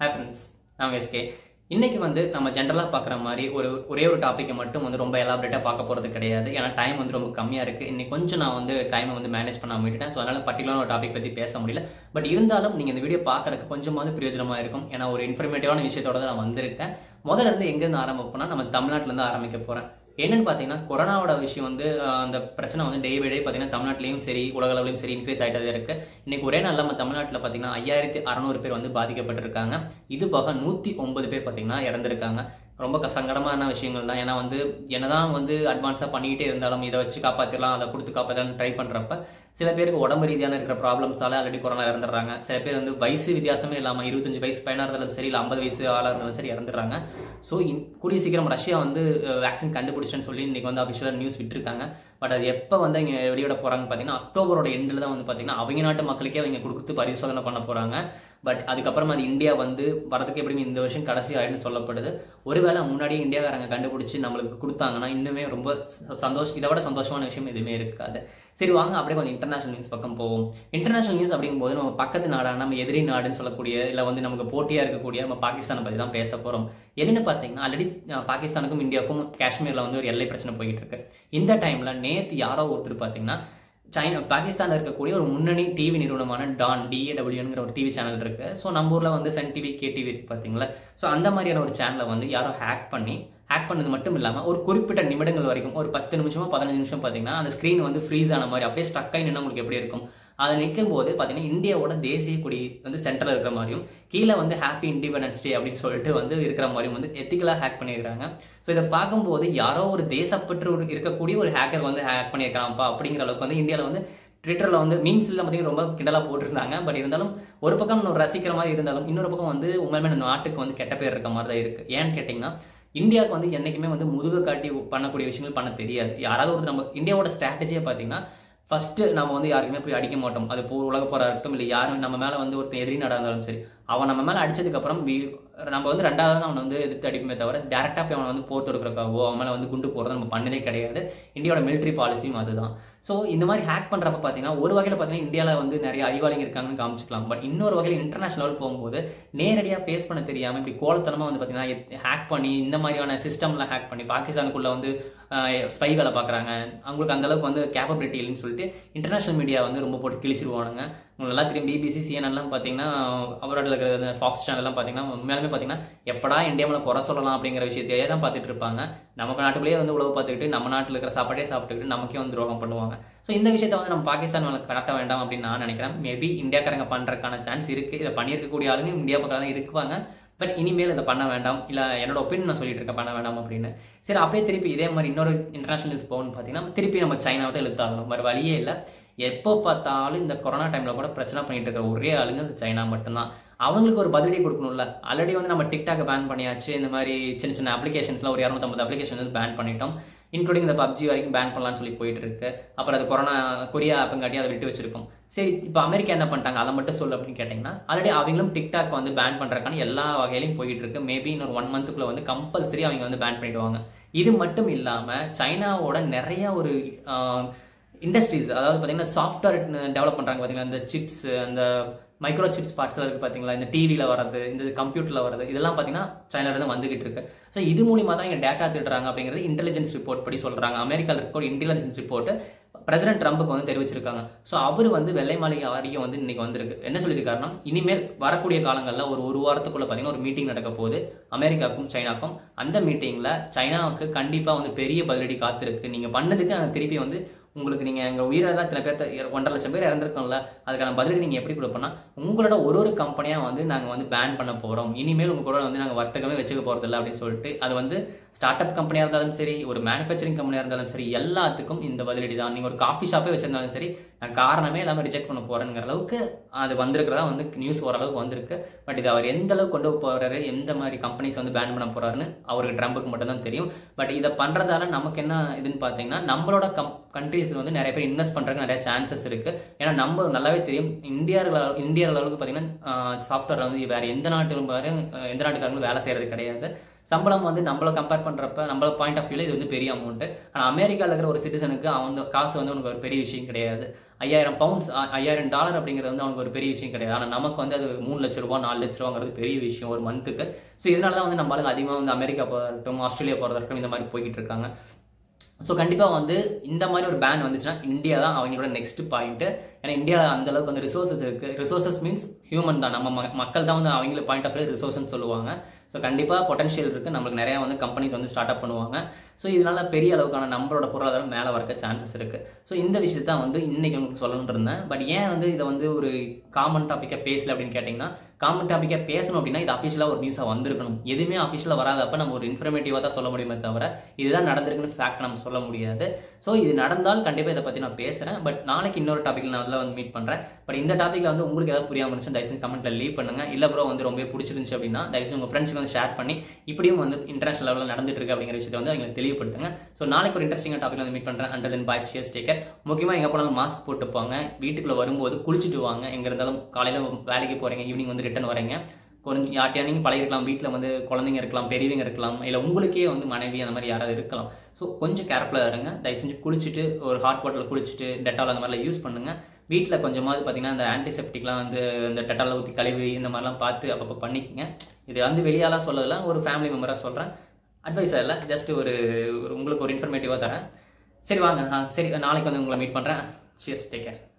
hi friends நான் SK இன்னைக்கு வந்து நம்ம ஜென்ரலாக பார்க்குற மாதிரி ஒரு ஒரே ஒரு டாப்பிக்கை மட்டும் வந்து ரொம்ப எலாபரேட்டாக பார்க்க போகிறது கிடையாது ஏன்னா டைம் வந்து ரொம்ப கம்மியாக இருக்குது இன்னைக்கு கொஞ்சம் நான் வந்து டைமை வந்து மேனேஜ் பண்ண விட்டுட்டேன் ஸோ அதனால் பர்டிகுலர் ஒரு டாபிக் பற்றி பேச முடியல பட் இருந்தாலும் நீங்கள் இந்த வீடியோ பார்க்கறதுக்கு கொஞ்சமாவது பிரயோஜனமாக இருக்கும் ஏன்னா ஒரு இன்ஃபர்மேட்டிவான விஷயத்தோட தான் நான் வந்திருக்கேன் முதல்ல இருந்து எங்கேருந்து ஆரம்பிப்போனா நம்ம தமிழ்நாட்டிலேருந்து ஆரம்பிக்க போகிறேன் என்னன்னு பார்த்தீங்கன்னா கொரோனாவோட விஷயம் வந்து அஹ், அந்த பிரச்சனை வந்து டே பை டே பார்த்தீங்கன்னா தமிழ்நாட்டிலையும் சரி உலக அளவுலையும் சரி இன்க்ரீஸ் ஆகிட்டே இருக்கு இன்னைக்கு ஒரே நாள் நம்ம தமிழ்நாட்டில் பார்த்தீங்கன்னா ஐயாயிரத்தி அறநூறு பேர் வந்து பாதிக்கப்பட்டிருக்காங்க இது போக நூற்றி ஒன்பது பேர் பார்த்தீங்கன்னா இறந்துருக்காங்க ரொம்ப க- சங்கடமான விஷயங்கள் தான் ஏன்னா வந்து என்னதான் வந்து அட்வான்ஸாக பண்ணிக்கிட்டே இருந்தாலும் இதை வச்சு காப்பாற்றிடலாம் அதை கொடுத்து காப்பாற்றலாம் ட்ரை பண்ணுறப்ப சில பேருக்கு உடம்பு ரீதியான இருக்கிற ப்ராப்ளம்ஸால ஆல்ரெடி கொரோனா இறந்துடுறாங்க சில பேர் வந்து வயசு வித்தியாசமே இல்லாமல் இருபத்தஞ்சு வயசு பையனாக இருந்தாலும் சரி இல்லை ஐம்பது வயசு ஆளாக இருந்தாலும் சரி இறந்துடுறாங்க ஸோ கூடிய சீக்கிரம் ரஷ்யா வந்து வேக்சின் கண்டுபிடிச்சேன்னு சொல்லி இன்னைக்கு வந்து அஃபிஷியலாக நியூஸ் விட்டுருக்காங்க பட் அது எப்போ வந்து இங்கே வெளியிட போகிறாங்க பார்த்தீங்கன்னா அக்டோபரோட எண்டில் தான் வந்து பார்த்தீங்கன்னா அவங்க நாட்டு மக்களுக்கே அவங்க கொடுத்து பரிசோதனை பண்ண போகிறாங்க பட் அதுக்கப்புறமா அது இந்தியா வந்து வரதுக்கு எப்படியும் இந்த வருஷம் கடைசி ஆயிடுன்னு சொல்லப்படுது ஒருவேளை முன்னாடியே இந்தியாக்காரங்க கண்டுபிடிச்சி நம்மளுக்கு கொடுத்தாங்கன்னா இன்னுமே ரொம்ப ச- சந்தோஷம் இதை விட சந்தோஷமான விஷயம் எதுவுமே இருக்காது சரி வாங்க அப்படியே கொஞ்சம் இன்டர்நேஷனல் நியூஸ் பக்கம் போவோம் இன்டர்நேஷனல் நியூஸ் அப்படிங்கும்போது நம்ம பக்கத்து நாடான நம்ம எதிரி நாடுன்னு சொல்லக்கூடிய இல்லை வந்து நமக்கு போட்டியாக இருக்கக்கூடிய நம்ம பாகிஸ்தானை பற்றி தான் பேச போகிறோம் என்னன்னு பார்த்தீங்கன்னா ஆல்ரெடி பாகிஸ்தானுக்கும் இந்தியாவுக்கும் காஷ்மீரில் வந்து ஒரு எல்லை பிரச்சனை போயிட்டு இருக்கு இந்த டைமில் நேற்று யாரோ ஒருத்தர் பார்த்தீங்கன்னா சைனா பாகிஸ்தானில் இருக்கக்கூடிய ஒரு முன்னணி டிவி நிறுவனமான டான் டிஏடபிள்யூங்கிற ஒரு டிவி சேனல் இருக்கு ஸோ நம்ம ஊரில் வந்து சன் டிவி கே டிவி இருக்கு பார்த்தீங்களா ஸோ அந்த மாதிரியான ஒரு சேனலை வந்து யாரோ ஹேக் பண்ணி ஹேக் பண்ணது மட்டும் இல்லாமல் ஒரு குறிப்பிட்ட நிமிடங்கள் வரைக்கும் ஒரு பத்து நிமிஷமோ பதினஞ்சு நிமிஷம் பார்த்தீங்கன்னா அந்த ஸ்க்ரீன் வந்து ஃப்ரீஸ் ஆன மாதிரி அப்படியே ஸ்டக் ஆகி நின்னா உங்களுக்கு எப்படி இருக்கும் அதை நிற்கும் போது பார்த்தீங்கன்னா இந்தியாவோட தேசிய கொடி வந்து சென்டரில் இருக்கிற மாதிரியும் கீழே வந்து ஹாப்பி இண்டிபெண்டன்ஸ் டே அப்படின்னு சொல்லிட்டு வந்து இருக்கிற மாதிரியும் வந்து எத்திக்கலாக ஹேக் பண்ணியிருக்காங்க ஸோ இதை பார்க்கும்போது யாரோ ஒரு தேசப்பற்று ஒரு இருக்கக்கூடிய ஒரு ஹேக்கர் வந்து ஹேக் பண்ணியிருக்காங்கப்பா அப்படிங்கிற அளவுக்கு வந்து இந்தியாவில் வந்து ட்விட்டரில் வந்து மீம்ஸ்ல பார்த்தீங்கன்னா ரொம்ப கிண்டலாக போட்டிருந்தாங்க பட் இருந்தாலும் ஒரு பக்கம் ஒரு ரசிக்கிற மாதிரி இருந்தாலும் இன்னொரு பக்கம் வந்து உண்மையுமே இந்த நாட்டுக்கு வந்து கெட்ட பேர் இருக்க மாதிரி தான் இருக்குது ஏன்னு கேட்டிங்கன்னா இந்தியாவுக்கு வந்து என்றைக்குமே வந்து முதுக காட்டி பண்ணக்கூடிய விஷயங்கள் பண்ண தெரியாது யாராவது ஒரு நம்ம இந்தியாவோட ஸ்ட்ராட்டஜியை பார்த்தீங்கன்னா ஃபர்ஸ்ட் நம்ம வந்து யாருக்குமே போய் அடிக்க மாட்டோம் அது போ உலக போரா இருக்கட்டும் இல்லை யாரும் நம்ம மேலே வந்து ஒருத்தன் எதிரி நாடாக இருந்தாலும் சரி அவன் நம்ம மேலே அடிச்சதுக்கப்புறம் நம்ம வந்து ரெண்டாவது தான் அவனை வந்து எதிர்த்து அடிக்குமே தவிர டேரெக்டாக போய் அவனை வந்து போர் தொடுக்கிறக்காவோ அவன் மேலே வந்து குண்டு போகிறத நம்ம பண்ணதே கிடையாது இந்தியாவோட மிலிட்ரி பாலிசியும் அதுதான் ஸோ இந்த மாதிரி ஹேக் பண்ணுறப்ப பார்த்தீங்கன்னா ஒரு வகையில் பார்த்தீங்கன்னா இந்தியாவில் வந்து நிறைய அறிவாளிங்க இருக்காங்கன்னு காமிச்சிக்கலாம் பட் இன்னொரு வகையில் இன்டர்நேஷனல் போகும்போது நேரடியாக ஃபேஸ் பண்ண தெரியாமல் இப்படி கோலத்தனமாக வந்து பார்த்தீங்கன்னா ஹேக் பண்ணி இந்த மாதிரியான சிஸ்டம்ல ஹேக் பண்ணி பாகிஸ்தானுக்குள்ள வந்து ஸ்பை வேலை பார்க்குறாங்க அவங்களுக்கு அந்த அளவுக்கு வந்து கேப்பபிலிட்டி இல்லைன்னு சொல்லிட்டு இன்டர்நேஷனல் மீடியா வந்து ரொம்ப போட்டு கிழிச்சிருவானுங்க உங்களுக்கு நல்லா தெரியும் பிபிசி சிஎன்எல்லாம் பார்த்தீங்கன்னா அவரோட இருக்கிற ஃபாக்ஸ் சேனல்லாம் பார்த்தீங்கன்னா உண்மையாலுமே பார்த்தீங்கன்னா எப்படா இந்தியா மேலே குறை சொல்லலாம் அப்படிங்கிற விஷயத்தையே தான் பார்த்துட்டு இருப்பாங்க நம்ம நாட்டுக்குள்ளேயே வந்து உழவு பார்த்துக்கிட்டு நம்ம நாட்டில் இருக்கிற சாப்பாடே சாப்பிட்டுக்கிட்டு நமக்கே வந்து துரோகம் பண்ணுவாங்க ஸோ இந்த விஷயத்தை வந்து நம்ம பாகிஸ்தான் மேலே காட்ட வேண்டாம் அப்படின்னு நான் நினைக்கிறேன் மேபி இந்தியாக்காரங்க பண்ணுறதுக்கான சான்ஸ் இருக்குது இதை பண்ணியிருக்கக்கூடிய ஆளுங்க இந்தியா பக்கம் தான் இருக்குவாங்க பட் இனிமேல் இதை பண்ண வேண்டாம் இல்லை என்னோட ஒப்பீனியன் நான் சொல்லிட்டு இருக்கேன் பண்ண வேண்டாம் அப்படின்னு சரி அப்படியே திருப்பி இதே மாதிரி இன்னொரு இன்டர்நேஷனல் நியூஸ் போகணும்னு பார்த்தீங்கன்னா திருப்பி நம்ம சைனாவை தான் இழுத்தாகணும் வேறு வழியே இல்லை எப்போ பார்த்தாலும் இந்த கொரோனா டைமில் கூட பிரச்சனை பண்ணிட்டு இருக்கிற ஒரே ஆளுங்க இந்த சைனா மட்டும்தான் அவங்களுக்கு ஒரு பதிலடி கொடுக்கணும்ல ஆல்ரெடி வந்து நம்ம டிக்டாக் பேன் பண்ணியாச்சு இந்த மாதிரி சின்ன சின்ன அப்ளிகேஷன்ஸ்லாம் ஒரு இரநூத்தம்பது அப்ளிகேஷன் வந்து பேன் பண்ணிட்டோம் இன்க்ளூடிங் இந்த பப்ஜி வரைக்கும் பேன் பண்ணலாம்னு சொல்லி போயிட்டு இருக்கு அப்புறம் அது கொரோனா கொரியா ஆப்புங்காட்டி அதை விட்டு வச்சிருக்கோம் சரி இப்போ அமெரிக்கா என்ன பண்ணிட்டாங்க அதை மட்டும் சொல்லு அப்படின்னு கேட்டிங்கன்னா ஆல்ரெடி அவங்களும் டிக்டாக் வந்து பேன் பண்ணுறக்கான எல்லா வகையிலையும் போயிட்டு இருக்கு மேபி இன்னொரு ஒன் மந்த்துக்குள்ள வந்து கம்பல்சரி அவங்க வந்து பேன் பண்ணிடுவாங்க இது மட்டும் இல்லாமல் சைனாவோட நிறைய ஒரு இண்டஸ்ட்ரீஸ் அதாவது பார்த்தீங்கன்னா சாஃப்ட்வேர் டெவலப் பண்ணுறாங்க பார்த்தீங்கன்னா இந்த சிப்ஸ் அந்த மைக்ரோ சிப்ஸ் பார்ட்ஸ்லாம் இருக்குது பார்த்தீங்களா இந்த டிவியில் வர்றது இந்த கம்ப்யூட்டரில் வர்றது இதெல்லாம் பார்த்தீங்கன்னா சைனாலேருந்து வந்துகிட்டு இருக்கு ஸோ இது மூலியமாக தான் இங்கே டேட்டா திருடுறாங்க அப்படிங்கிறது இன்டெலிஜென்ஸ் ரிப்போர்ட் படி சொல்கிறாங்க அமெரிக்காவில் இருக்க ஒரு இன்டெலிஜென்ஸ் ரிப்போர்ட் பிரசிடென்ட் ட்ரம்புக்கு வந்து தெரிவிச்சிருக்காங்க ஸோ அவர் வந்து வெள்ளை மாளிகை வரைக்கும் வந்து இன்னைக்கு வந்திருக்கு என்ன சொல்லியிருக்காருன்னா இனிமேல் வரக்கூடிய காலங்களில் ஒரு ஒரு வாரத்துக்குள்ள பார்த்தீங்கன்னா ஒரு மீட்டிங் நடக்க போகுது அமெரிக்காவுக்கும் சைனாக்கும் அந்த மீட்டிங்கில் சைனாவுக்கு கண்டிப்பாக வந்து பெரிய பதிலடி காத்திருக்கு நீங்கள் பண்ணதுக்கு நாங்கள் திருப்பி வந்து உங்களுக்கு நீங்கள் எங்கள் உயிரெல்லாம் இத்தனை பேர்த்த இர- ஒன்றரை லட்சம் பேர் இறந்துருக்கோம்ல அதுக்கான பதிலடி நீங்கள் எப்படி கொடுப்போம்னா உங்களோட ஒரு ஒரு கம்பெனியாக வந்து நாங்கள் வந்து பேன் பண்ண போகிறோம் இனிமேல் உங்க கூட வந்து நாங்கள் வர்த்தகமே வச்சுக்க போகிறதில்ல அப்படின்னு சொல்லிட்டு அது வந்து ஸ்டார்ட் அப் கம்பெனியாக இருந்தாலும் சரி ஒரு மேனுஃபேக்சரிங் கம்பெனியாக இருந்தாலும் சரி எல்லாத்துக்கும் இந்த பதிலடி தான் நீங்கள் ஒரு காஃபி ஷாப்பே வச்சிருந்தாலும் சரி நான் காரணமே இல்லாமல் ரிஜெக்ட் பண்ண போகிறேங்கிற அளவுக்கு அது வந்திருக்கிறதா வந்து நியூஸ் ஓரளவுக்கு வந்திருக்கு பட் இது அவர் எந்த அளவுக்கு கொண்டு போகிறாரு எந்த மாதிரி கம்பெனிஸ் வந்து பேன் பண்ண போறாருன்னு அவருக்கு ட்ரம்புக்கு மட்டும்தான் தெரியும் பட் இதை பண்ணுறதால நமக்கு என்ன இதுன்னு பார்த்தீங்கன்னா நம்மளோட கம் கண்ட்ரீஸ் வந்து நிறைய பேர் இன்வெஸ்ட் பண்ணுறதுக்கு நிறைய சான்சஸ் இருக்குது ஏன்னா நம்ம நல்லாவே தெரியும் இந்தியாவில் இந்தியா அளவுக்கு பார்த்தீங்கன்னா சாஃப்ட்வேர் வந்து வேறு எந்த நாட்டிலும் பாரு அஹ் எந்த நாட்டுக்காரங்களும் வேலை செய்கிறது கிடையாது சம்பளம் வந்து நம்மள கம்பேர் பண்ணுறப்ப நம்மள பாயிண்ட் ஆஃப் வியூவில் இது வந்து பெரிய அமௌண்ட் ஆனால் அமெரிக்காவில் இருக்கிற ஒரு சிட்டிசனுக்கு அவன் காசு வந்து உனக்கு ஒரு பெரிய விஷயம் கிடையாது ஐயாயிரம் பவுண்ட்ஸ் ஐயாயிரம் டாலர் அப்படிங்கிறது வந்து அவனுக்கு ஒரு பெரிய விஷயம் கிடையாது ஆனால் நமக்கு வந்து அது மூணு லட்ச ரூபா நாலு லட்ச ரூபாங்கிறது பெரிய விஷயம் ஒரு மந்த்துக்கு ஸோ இதனால தான் வந்து நம்மளுக்கு அதிகமாக வந்து அமெரிக்கா போகிறதும் ஆஸ்திரேலியா போகிறதுக்கும் இந்த மாதிரி போய்கிட்டு இருக்காங்க ஸோ கண்டிப்பாக வந்து இந்த மாதிரி ஒரு பேன் வந்துச்சுன்னா இந்தியா தான் அவங்களோட நெக்ஸ்ட் பாயிண்ட் ஏன்னா இந்தியாவில் அந்த அளவுக்கு வந்து ரிசோர்சஸ் இருக்கு ரிசோர்சஸ் மீன்ஸ் ஹியூமன் தான் நம்ம ம- மக்கள் தான் வந்து அவங்கள பாயிண்ட் ஆஃப் ரிசோர்ஸ்னு சொல்லுவாங்க ஸோ கண்டிப்பாக பொட்டன்ஷியல் இருக்குது நம்மளுக்கு நிறையா வந்து கம்பெனிஸ் வந்து ஸ்டார்ட் அப் பண்ணுவாங்க ஸோ இதனால பெரிய அளவுக்கான நம்மளோட பொருளாதாரம் மேலே வரக்க சான்சஸ் இருக்குது ஸோ இந்த விஷயத்தை வந்து இன்னைக்கு உங்களுக்கு சொல்லணும்னு இருந்தேன் பட் ஏன் வந்து இதை வந்து ஒரு காமன் டாப்பிக்காக பேசல அப்படின்னு கேட்டிங்கன்னா காமன் டாப்பிக்காக பேசணும் அப்படின்னா இது அஃபிஷியலாக ஒரு நியூஸாக வந்திருக்கணும் எதுவுமே அஃபிஷியலாக வராதப்ப நம்ம ஒரு இன்ஃபர்மேட்டிவாக தான் சொல்ல முடியுமே தவிர இதுதான் நடந்திருக்குன்னு ஃபேக்ட் நம்ம சொல்ல முடியாது ஸோ இது நடந்தால் கண்டிப்பாக இதை பற்றி நான் பேசுகிறேன் பட் நாளைக்கு இன்னொரு டாப்பிக்கில் நான் அதில் வந்து மீட் பண்ணுறேன் பட் இந்த டாப்பிக்கில் வந்து உங்களுக்கு ஏதாவது புரியாமல் இருந்துச்சு தயவுசெய்து கமெண்ட்டில் லீவ் பண்ணுங்க இல்லை ப்ரோ வந்து ரொம்ப பிடிச்சிருந்துச்சு அப்படின்னா தயவுசெய்து உங்கள் ஃப்ரெண்ட்ஸ்க்கு வந்து ஷேர் பண்ணி இப்படியும் வந்து இன்டர்நேஷனல் லெவலில் நடந்துட்டு இருக்கு அப்படிங்கிற விஷயத்தை வந்து அவங்களுக்கு தெளிவுபடுத்துங்க ஸோ நாளைக்கு ஒரு இன்ட்ரெஸ்டிங்காக டாபிக் வந்து மீட் பண்ணுறேன் under then bye cheers take care முக்கியமாக எங்கே போனாலும் மாஸ்க் போட்டு போங்க வீட்டுக்குள்ளே வரும்போது குளிச்சுட்டு வாங்க எங்கே இருந்தாலும் காலையில் வேலைக்கு போகிறீங்க ஈவினிங் வந்து ரிட்டர்ன் வரீங்க கொஞ்சம் யார்ட்டையா நீங்கள் பழகிருக்கலாம் வீட்டில் வந்து குழந்தைங்க இருக்கலாம் பெரியவங்க இருக்கலாம் இல்லை உங்களுக்கே வந்து மனைவி அந்த மாதிரி யாராவது இருக்கலாம் ஸோ கொஞ்சம் கேர்ஃபுல்லாக இருங்க தயவு செஞ்சு குளிச்சுட்டு ஒரு ஹாட் வாட்டரில் குளிச்சுட்டு டெட்டால் அந்த மாதிரிலாம் யூஸ் பண்ணுங்கள் வீட்டில் கொஞ்சமாவது பார்த்தீங்கன்னா இந்த ஆன்டிசெப்டிக்லாம் வந்து இந்த டெட்டாலில் ஊற்றி கழுவி இந்த மாதிரிலாம் பார்த்து அப்பப்போ பண்ணிக்கங்க இது வந்து வெளியாலாம் சொல்லல ஒரு ஃபேமிலி மெம்பராக சொல்கிறேன் அட்வைஸாக இல்லை ஜஸ்ட் ஒரு ஒரு உங்களுக்கு ஒரு இன்ஃபர்மேட்டிவாக தரேன் சரி வாங்க நான் சரி நாளைக்கு வந்து உங்களை மீட் பண்ணுறேன் ஷியர்ஸ் டேக் கேர்